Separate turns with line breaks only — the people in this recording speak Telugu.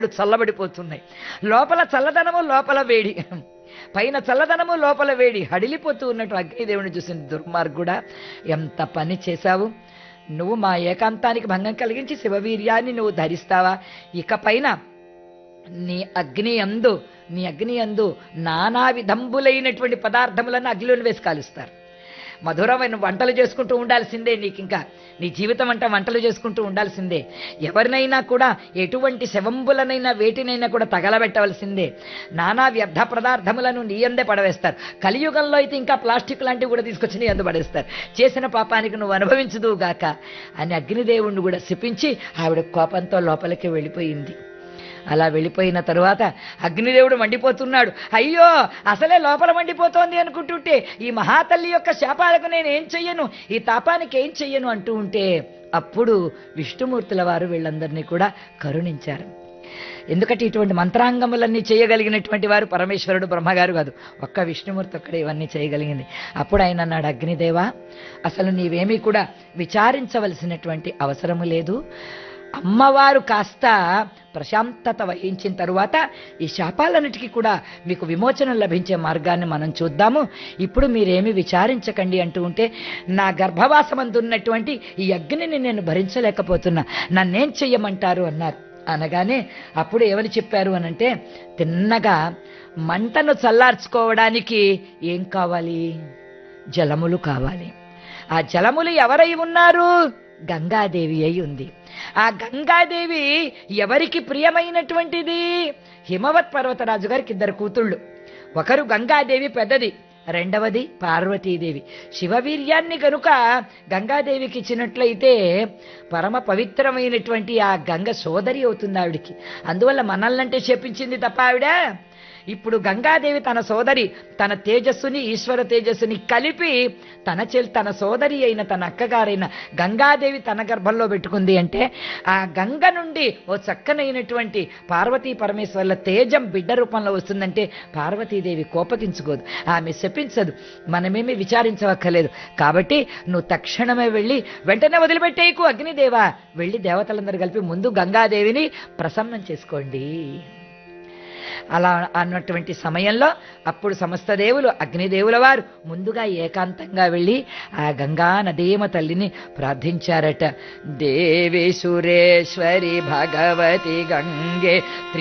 చల్లబడిపోతున్నాయి లోపల చల్లదనము లోపల వేడి పైన చల్లదనము లోపల వేడి హడిలిపోతూ ఉన్నట్టు అగ్నిదేవుని చూసిన దుర్మార్గుడా ఎంత పని చేశావు నువ్వు మా ఏకాంతానికి భంగం కలిగించి శివవీర్యాన్ని నువ్వు ధరిస్తావా ఇక పైన నీ అగ్ని అందు నీ అగ్ని అందు నానా విధంబులైనటువంటి పదార్థములను అగ్నిలోని వేసి కాలుస్తారు మధురమైన వంటలు చేసుకుంటూ ఉండాల్సిందే నీకు ఇంకా నీ జీవితం అంతా వంటలు చేసుకుంటూ ఉండాల్సిందే ఎవరినైనా కూడా ఎటువంటి శవంబులనైనా వేటినైనా కూడా తగలబెట్టవలసిందే నానా వ్యర్థ పదార్థములను నీ అందే పడవేస్తారు కలియుగంలో అయితే ఇంకా ప్లాస్టిక్ లాంటివి కూడా తీసుకొచ్చి నీ అందు పడేస్తారు చేసిన పాపానికి నువ్వు అనుభవించదువు గాక అని అగ్నిదేవుణ్ణి కూడా శపించి ఆవిడ కోపంతో లోపలికి వెళ్ళిపోయింది అలా వెళ్ళిపోయిన తరువాత అగ్నిదేవుడు మండిపోతున్నాడు అయ్యో అసలే లోపల మండిపోతోంది అనుకుంటుంటే ఈ మహాతల్లి యొక్క శాపాలకు నేను ఏం చెయ్యను ఈ తాపానికి ఏం చెయ్యను అంటూ ఉంటే అప్పుడు విష్ణుమూర్తుల వారు వీళ్ళందరినీ కూడా కరుణించారు ఎందుకంటే ఇటువంటి మంత్రాంగములన్నీ చేయగలిగినటువంటి వారు పరమేశ్వరుడు బ్రహ్మగారు కాదు ఒక్క విష్ణుమూర్తి ఒక్కడే ఇవన్నీ చేయగలిగింది అప్పుడు ఆయన అన్నాడు అగ్నిదేవా అసలు నీవేమీ కూడా విచారించవలసినటువంటి అవసరము లేదు అమ్మవారు కాస్త ప్రశాంతత వహించిన తరువాత ఈ శాపాలన్నిటికీ కూడా మీకు విమోచన లభించే మార్గాన్ని మనం చూద్దాము ఇప్పుడు మీరేమి విచారించకండి అంటూ ఉంటే నా గర్భవాసమందున్నటువంటి ఈ అగ్నిని నేను భరించలేకపోతున్నా నన్నేం చెయ్యమంటారు అన్నారు అనగానే అప్పుడు ఏమని చెప్పారు అనంటే తిన్నగా మంటను చల్లార్చుకోవడానికి ఏం కావాలి జలములు కావాలి ఆ జలములు ఎవరై ఉన్నారు గంగాదేవి అయి ఉంది ఆ గంగాదేవి ఎవరికి ప్రియమైనటువంటిది హిమవత్ పర్వతరాజు గారికి ఇద్దరు కూతుళ్ళు ఒకరు గంగాదేవి పెద్దది రెండవది పార్వతీదేవి శివవీర్యాన్ని కనుక గంగాదేవికి ఇచ్చినట్లయితే పరమ పవిత్రమైనటువంటి ఆ గంగ సోదరి అవుతుంది ఆవిడికి అందువల్ల మనల్నంటే చెప్పించింది తప్ప ఆవిడ ఇప్పుడు గంగాదేవి తన సోదరి తన తేజస్సుని ఈశ్వర తేజస్సుని కలిపి తన చెల్ తన సోదరి అయిన తన అక్కగారైన గంగాదేవి తన గర్భంలో పెట్టుకుంది అంటే ఆ గంగ నుండి ఓ చక్కనైనటువంటి పార్వతీ పరమేశ్వర్ల తేజం బిడ్డ రూపంలో వస్తుందంటే పార్వతీదేవి కోపగించుకోదు ఆమె శపించదు మనమేమి విచారించవక్కర్లేదు కాబట్టి నువ్వు తక్షణమే వెళ్ళి వెంటనే వదిలిపెట్టేయకు అగ్నిదేవా వెళ్ళి దేవతలందరూ కలిపి ముందు గంగాదేవిని ప్రసన్నం చేసుకోండి అలా అన్నటువంటి సమయంలో అప్పుడు సమస్త దేవులు అగ్నిదేవుల వారు ముందుగా ఏకాంతంగా వెళ్ళి ఆ గంగా నదీమ తల్లిని ప్రార్థించారట దేవి సురేశ్వరి భగవతి గంగే